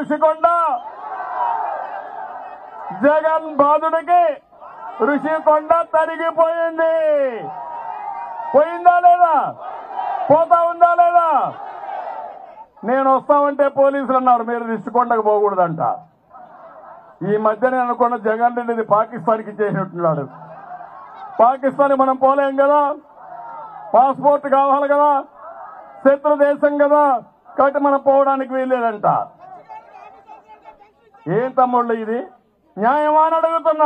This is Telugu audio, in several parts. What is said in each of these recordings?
ఋషికొండ జగన్ బాధుడికి ఋషికొండ తరిగిపోయింది పోయిందా లేదా పోతా ఉందా లేదా నేను వస్తామంటే పోలీసులు అన్నారు మీరు రిషికొండకు పోకూడదంట ఈ మధ్య నేను అనుకున్న జగన్ రెడ్డిది పాకిస్తాన్కి చేసినట్టున్నాడు పాకిస్తాన్ మనం పోలేం కదా పాస్పోర్ట్ కావాలి కదా శత్రు దేశం కదా కాబట్టి మనం పోవడానికి వీల్లేదంట ఏం తమ్ముళ్ళు ఇది న్యాయమా అని అడుగుతున్నా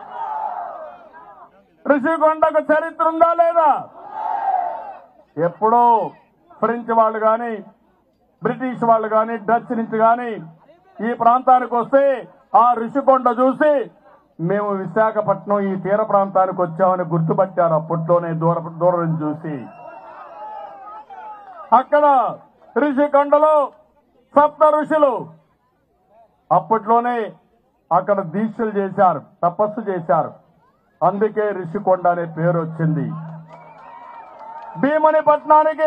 ఋషికొండకు చరిత్ర ఉందా లేదా ఎప్పుడో ఫ్రెంచ్ వాళ్ళు కానీ బ్రిటిష్ వాళ్ళు కానీ డచ్ నుంచి కానీ ఈ ప్రాంతానికి వస్తే ఆ ఋషికొండ చూసి మేము విశాఖపట్నం ఈ తీర ప్రాంతానికి వచ్చామని గుర్తుపట్టారు అప్పట్లోనే దూర దూరం నుంచి చూసి అక్కడ ఋషికొండలో సప్త ఋషులు అప్పట్లోనే అక్కడ దీక్షలు చేశారు తపస్సు చేశారు అందుకే ఋషికొండ అనే పేరు వచ్చింది భీముని పట్నానికి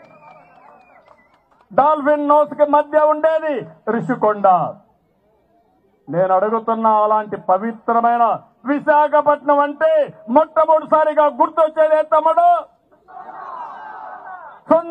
డాల్ఫిన్ నోస్ కి మధ్య ఉండేది ఋషికొండ నేను అడుగుతున్న అలాంటి పవిత్రమైన విశాఖపట్నం అంటే మొట్టమొదటిసారిగా గుర్తొచ్చేదే తమ్ముడు సొంత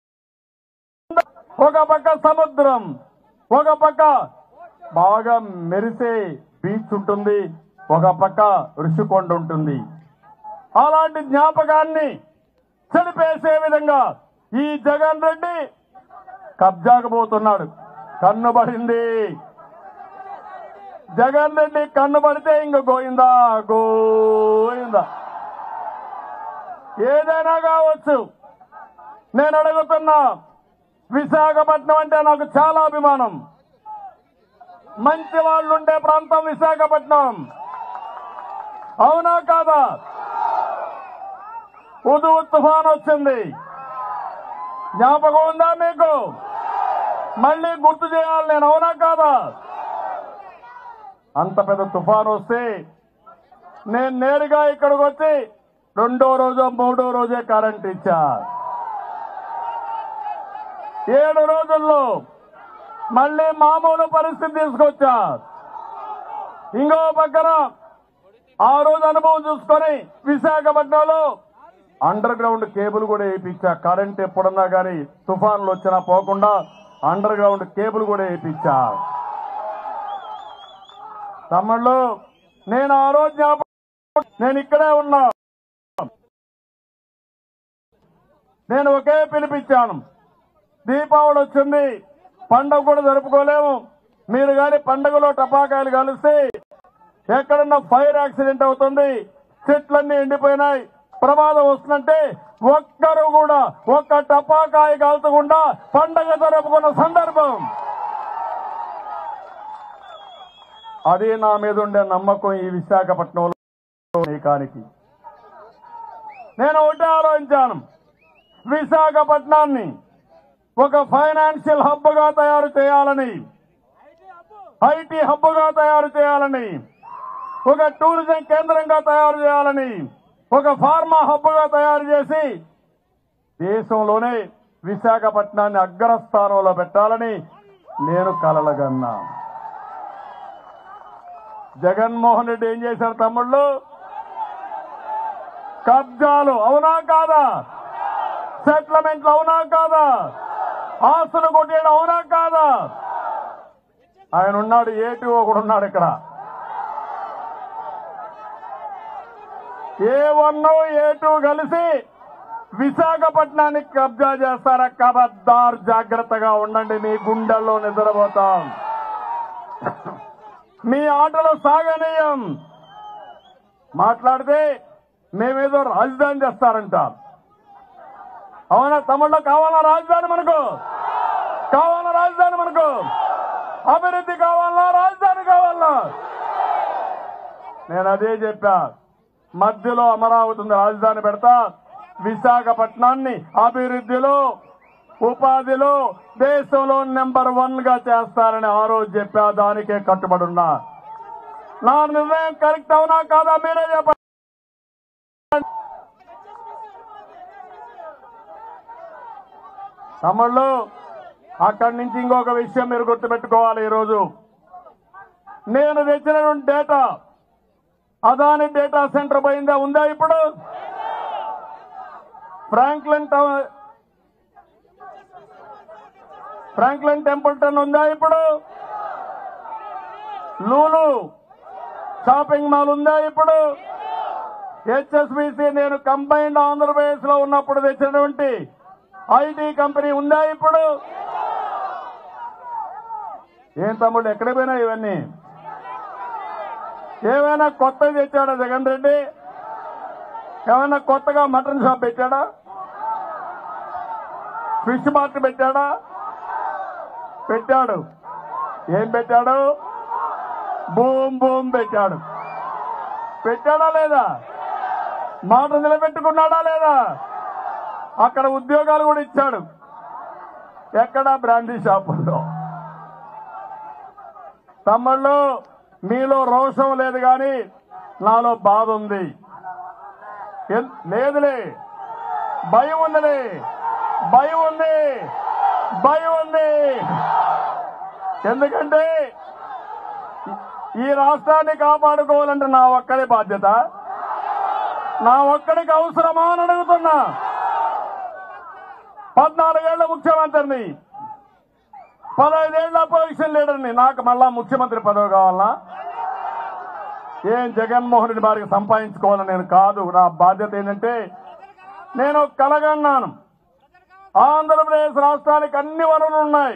ఒక పక్క సముద్రం ఒక పక్క బాగా మెరిసే బీచ్ ఉంటుంది ఒక పక్క ఋషికొండ ఉంటుంది అలాంటి జ్ఞాపకాన్ని చెడిపేసే విధంగా ఈ జగన్ రెడ్డి కబ్జాకు పోతున్నాడు కన్ను పడింది జగన్ రెడ్డి కన్ను పడితే ఇంక గోయిందా గోయిందా ఏదైనా కావచ్చు నేను అడుగుతున్నా విశాఖపట్నం అంటే నాకు చాలా అభిమానం మంచి వాళ్ళు ఉండే ప్రాంతం విశాఖపట్నం అవునా కాదా ఉదు తుఫాన్ వచ్చింది జ్ఞాపకం ఉందా మీకు మళ్ళీ గుర్తు చేయాలి నేను అవునా కాదా అంత పెద్ద తుఫాన్ వస్తే నేను నేరుగా ఇక్కడికి వచ్చి రెండో రోజు మూడో రోజే కరెంట్ ఇచ్చా ఏడు రోజుల్లో మళ్ళీ మామూలు పరిస్థితి తీసుకొచ్చా ఇంకో పక్కన ఆ రోజు అనుభవం చూసుకొని విశాఖపట్నంలో అండర్ గ్రౌండ్ కేబుల్ కూడా వేయించా కరెంట్ ఎప్పుడన్నా కానీ తుఫాన్లు వచ్చినా పోకుండా అండర్ గ్రౌండ్ కేబుల్ కూడా వేయించా తమ్ముళ్ళు నేను ఆ రోజు జ్ఞాపకం నేను ఇక్కడే ఉన్నా నేను ఒకే పిలిపించాను దీపావళి వచ్చింది పండగ కూడా జరుపుకోలేము మీరు గాని పండగలో టపాకాయలు కలిస్తే ఎక్కడన్నా ఫైర్ యాక్సిడెంట్ అవుతుంది చెట్లన్నీ ఎండిపోయినాయి ప్రమాదం వస్తుందంటే ఒక్కరు కూడా ఒక్క టపాకాయ కాల్చకుండా పండగ జరుపుకున్న సందర్భం అది నా మీద ఉండే నమ్మకం ఈ విశాఖపట్నంలో నీకానికి నేను ఒకటే ఆలోచించాను విశాఖపట్నాన్ని ఒక ఫైనాన్షియల్ హబ్ గా తయారు చేయాలని ఐటీ హబ్ గా తయారు చేయాలని ఒక టూరిజం కేంద్రంగా తయారు చేయాలని ఒక ఫార్మా హబ్ గా తయారు చేసి దేశంలోనే విశాఖపట్నాన్ని అగ్రస్థానంలో పెట్టాలని నేను కలలుగన్నా జగన్మోహన్ రెడ్డి ఏం చేశారు తమ్ముళ్ళు కబ్జాలు అవునా కాదా సెటిల్మెంట్లు అవునా కాదా ఆస్తులు కొట్టేయడం అవునా కాదా ఆయన ఉన్నాడు ఏటి ఒకడు ఉన్నాడు ఇక్కడ ఏ వన్ ఏ టూ కలిసి విశాఖపట్నానికి కబ్జా చేస్తారా కబద్దార్ జాగ్రత్తగా ఉండండి మీ గుండెల్లో నిద్రపోతాం మీ ఆటలు సాగనీయం మాట్లాడితే మేమేదో రాజధాని చేస్తారంట అవునా తమిళలో కావాలా రాజధాని మనకు కావాలా రాజధాని మనకు అభివృద్ధి కావాలా రాజధాని కావాలా నేను అదే చెప్పా మధ్యలో అమరావతి ఉంది రాజధాని పెడతా విశాఖపట్నాన్ని అభివృద్ధిలో ఉపాధిలో దేశంలో నెంబర్ వన్ గా చేస్తారని ఆ రోజు చెప్పా దానికే కట్టుబడి ఉన్నా నా నిర్ణయం కరెక్ట్ అవునా కాదా మీరే చెప్పండి తమిళ్ళు అక్కడి నుంచి ఇంకొక విషయం మీరు గుర్తుపెట్టుకోవాలి ఈరోజు నేను తెచ్చినటువంటి డేటా అదాని డేటా సెంటర్ పోయిందా ఉందా ఇప్పుడు ఫ్రాంక్లిన్ టౌన్ ఫ్రాంక్లిన్ టెంపుల్టన్ ఉందా ఇప్పుడు లూలు షాపింగ్ మాల్ ఉందా ఇప్పుడు హెచ్ఎస్బిసి నేను కంబైన్డ్ ఆంధ్రప్రదేశ్ లో ఉన్నప్పుడు తెచ్చినటువంటి ఐటీ కంపెనీ ఉందా ఇప్పుడు ఏం తమ్ముడు ఎక్కడ పోయినా ఇవన్నీ ఏమైనా కొత్తది తెచ్చాడా జగన్ రెడ్డి ఏమైనా కొత్తగా మటన్ షాప్ పెట్టాడా ఫిష్ మార్ట్ పెట్టాడా పెట్టాడు ఏం పెట్టాడు బూమ్ బూమ్ పెట్టాడు పెట్టాడా లేదా మాట నిలబెట్టుకున్నాడా లేదా అక్కడ ఉద్యోగాలు కూడా ఇచ్చాడు ఎక్కడ బ్రాండీ షాపుల్లో తమ్ముళ్ళు మీలో రోషం లేదు కానీ నాలో బాధ ఉంది ఎన్- లేదులే భయం ఉందిలే భయం ఉంది భయం ఉంది ఎందుకంటే ఈ రాష్ట్రాన్ని కాపాడుకోవాలంటే నా ఒక్కడి బాధ్యత నా ఒక్కడికి అవసరమా అని అడుగుతున్నా పద్నాలుగేళ్ల ముఖ్యమంత్రిని పదహైదేళ్ల అపోజిషన్ లీడర్ని నాకు మళ్ళా ముఖ్యమంత్రి పదవి కావాలనా ఏం జగన్మోహన్ రెడ్డి వారికి సంపాదించుకోవాలని నేను కాదు నా బాధ్యత ఏంటంటే నేను కలగన్నాను ఆంధ్రప్రదేశ్ రాష్ట్రానికి అన్ని వనరులు ఉన్నాయి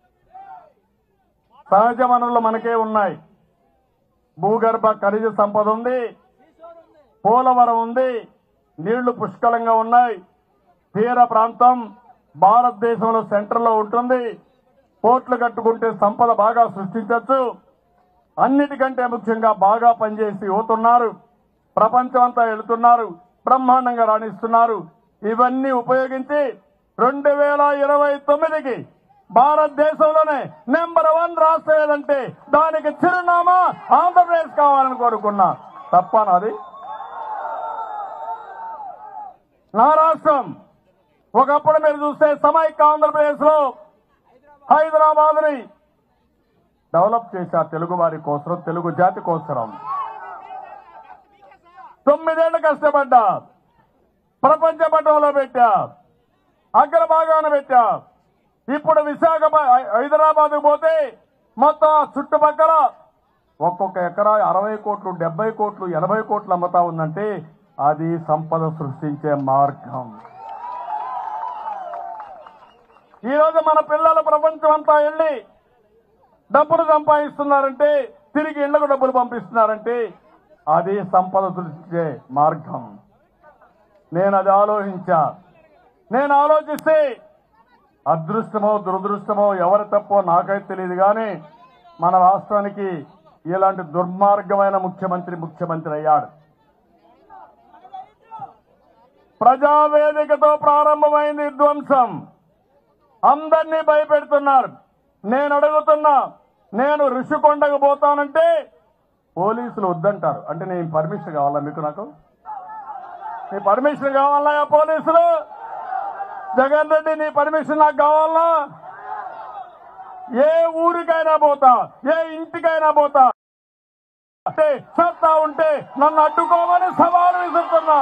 సహజ వనరులు మనకే ఉన్నాయి భూగర్భ ఖనిజ సంపద ఉంది పోలవరం ఉంది నీళ్లు పుష్కలంగా ఉన్నాయి తీర ప్రాంతం భారతదేశంలో సెంటర్లో ఉంటుంది పోర్ట్లు కట్టుకుంటే సంపద బాగా సృష్టించవచ్చు అన్నిటికంటే ముఖ్యంగా బాగా పనిచేసి యువతున్నారు ప్రపంచం అంతా వెళుతున్నారు బ్రహ్మాండంగా రాణిస్తున్నారు ఇవన్నీ ఉపయోగించి రెండు వేల ఇరవై తొమ్మిదికి భారతదేశంలోనే నెంబర్ వన్ రాష్ట్రం ఏదంటే దానికి చిరునామా ఆంధ్రప్రదేశ్ కావాలని కోరుకున్నా తప్ప నాది నా రాష్ట్రం ఒకప్పుడు మీరు చూస్తే సమైక్య ఆంధ్రప్రదేశ్ లో హైదరాబాద్ ని డెవలప్ చేశారు తెలుగు వారి కోసం తెలుగు జాతి కోసరం తొమ్మిదేళ్లు కష్టపడ్డా ప్రపంచ పటంలో పెట్టా అగ్రభాగాన పెట్టా ఇప్పుడు విశాఖ హైదరాబాద్ పోతే మొత్తం ఆ చుట్టుపక్కల ఒక్కొక్క ఎకరా అరవై కోట్లు డెబ్బై కోట్లు ఎనభై కోట్లు అమ్ముతా ఉందంటే అది సంపద సృష్టించే మార్గం ఈ రోజు మన పిల్లలు ప్రపంచం అంతా వెళ్ళి డబ్బులు సంపాదిస్తున్నారంటే తిరిగి ఇళ్లకు డబ్బులు పంపిస్తున్నారంటే అది సంపద సృష్టించే మార్గం నేను అది ఆలోచించా నేను ఆలోచిస్తే అదృష్టమో దురదృష్టమో ఎవరి తప్పో నాకైతే తెలియదు కానీ మన రాష్ట్రానికి ఇలాంటి దుర్మార్గమైన ముఖ్యమంత్రి ముఖ్యమంత్రి అయ్యాడు ప్రజావేదికతో ప్రారంభమైంది ధ్వంసం అందరినీ భయపెడుతున్నారు నేను అడుగుతున్నా నేను ఋషికొండకు పోతానంటే పోలీసులు వద్దంటారు అంటే నేను పర్మిషన్ కావాలా మీకు నాకు నీ పర్మిషన్ కావాలా పోలీసులు జగన్ రెడ్డి నీ పర్మిషన్ నాకు కావాలా ఏ ఊరికైనా పోతా ఏ ఇంటికైనా పోతా అంటే సత్తా ఉంటే నన్ను అడ్డుకోమని సవాలు విసురుతున్నా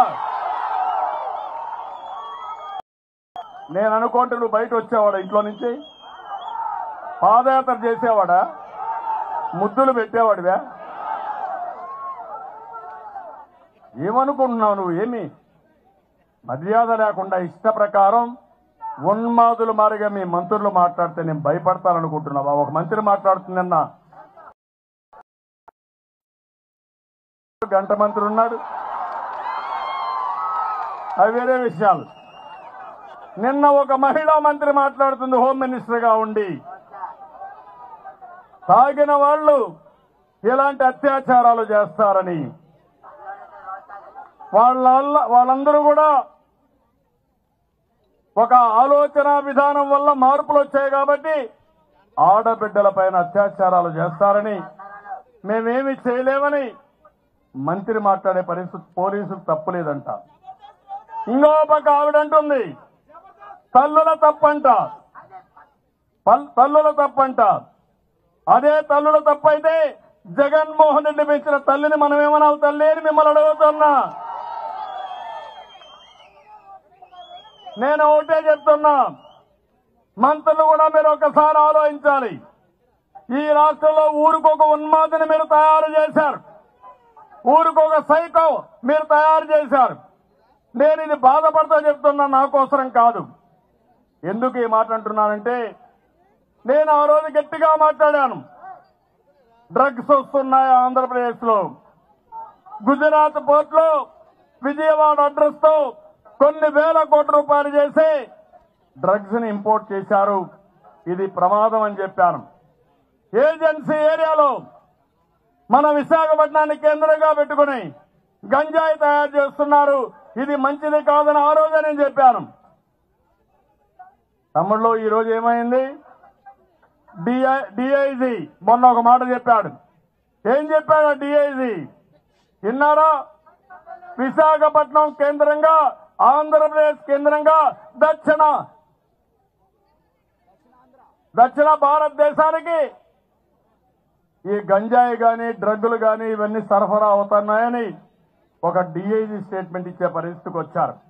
నేను అనుకుంటే నువ్వు బయట వచ్చేవాడా ఇంట్లో నుంచి పాదయాత్ర చేసేవాడా ముద్దులు పెట్టేవాడివా ఏమనుకుంటున్నావు నువ్వు ఏమి మర్యాద లేకుండా ఇష్ట ప్రకారం ఉన్మాదులు మారిగా మీ మంత్రులు మాట్లాడితే నేను భయపడతాననుకుంటున్నావా ఒక మంత్రి మాట్లాడుతుందన్న గంట మంత్రి ఉన్నాడు అవి వేరే విషయాలు నిన్న ఒక మహిళా మంత్రి మాట్లాడుతుంది హోమ్ మినిస్టర్ గా ఉండి తాగిన వాళ్ళు ఇలాంటి అత్యాచారాలు చేస్తారని వాళ్ళ వాళ్ళందరూ కూడా ఒక ఆలోచన విధానం వల్ల మార్పులు వచ్చాయి కాబట్టి ఆడబిడ్డల పైన అత్యాచారాలు చేస్తారని మేమేమి చేయలేమని మంత్రి మాట్లాడే పరిస్థితి పోలీసులు తప్పులేదంట ఇంకో పక్క ఆవిడంటుంది తల్లుల తప్పంట పల్- తల్లుల తప్పంట అదే తల్లుల తప్పైతే జగన్మోహన్ రెడ్డి పెంచిన తల్లిని మనం ఏమనాలి తల్లి అని మిమ్మల్ని అడుగుతున్నా నేను ఒకటే చెప్తున్నా మంత్రులు కూడా మీరు ఒకసారి ఆలోచించాలి ఈ రాష్ట్రంలో ఊరికొక ఉన్మాదిని మీరు తయారు చేశారు ఊరికొక సైకో మీరు తయారు చేశారు నేను ఇది బాధపడతా చెప్తున్నా నా కోసరం కాదు ఎందుకు ఈ మాట అంటున్నానంటే నేను ఆ రోజు గట్టిగా మాట్లాడాను డ్రగ్స్ వస్తున్నాయి ఆంధ్రప్రదేశ్ లో గుజరాత్ పోర్ట్ లో విజయవాడ అడ్రస్ తో కొన్ని వేల కోట్ల రూపాయలు చేసి డ్రగ్స్ ని ఇంపోర్ట్ చేశారు ఇది ప్రమాదం అని చెప్పాను ఏజెన్సీ ఏరియాలో మన విశాఖపట్నాన్ని కేంద్రంగా పెట్టుకుని గంజాయి తయారు చేస్తున్నారు ఇది మంచిది కాదని ఆ రోజే నేను చెప్పాను తమ్ముళ్ళు ఈ రోజు ఏమైంది డిఐజీ మొన్న ఒక మాట చెప్పాడు ఏం చెప్పాడు డిఐజీ విన్నారా విశాఖపట్నం కేంద్రంగా ఆంధ్రప్రదేశ్ కేంద్రంగా దక్షిణ దక్షిణ భారతదేశానికి ఈ గంజాయి గాని డ్రగ్గులు గాని ఇవన్నీ సరఫరా అవుతున్నాయని ఒక డిఐజీ స్టేట్మెంట్ ఇచ్చే పరిస్థితికి వచ్చారు